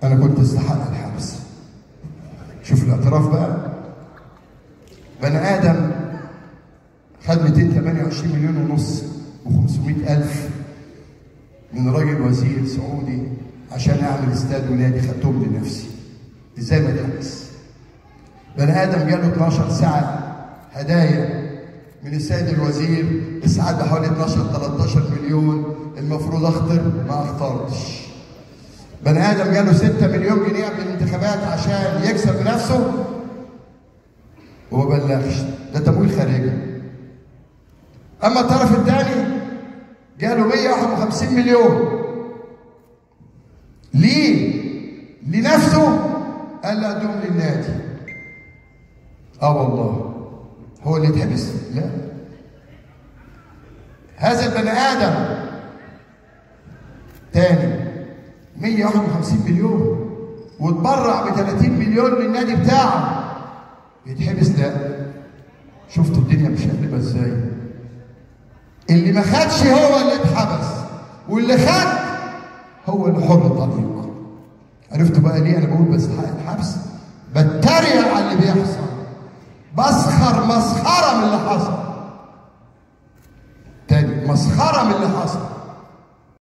انا كنت استحق الحبس شوف الاعتراف بقى بني ادم خد 228 مليون ونص و500 الف من راجل وزير سعودي عشان اعمل استاد ونادي خدتهم لنفسي ازاي ما تحبس بني ادم جاله 12 ساعه هدايا من السيد الوزير اسعاد بحوالي 12 13 مليون المفروض اخطر ما اخترتش بني ادم جاله 6 مليون جنيه قبل الانتخابات عشان يكسب بنفسه وما بلغش ده تمويل خارجي اما الطرف الثاني جاله 151 مليون ليه؟ لنفسه قال لا دوم للنادي اه والله هو اللي اتحبس لا هذا البني ادم تاني 151 مليون واتبرع ب 30 مليون للنادي بتاعه يتحبس لا شفتوا الدنيا مشقلبه ازاي اللي ما خدش هو اللي اتحبس واللي خد هو اللي حر طريقه عرفتوا بقى ليه انا بقول بستحق الحبس بتريق على اللي بيحصل بسخر مسخره من اللي حصل تاني مسخره من اللي حصل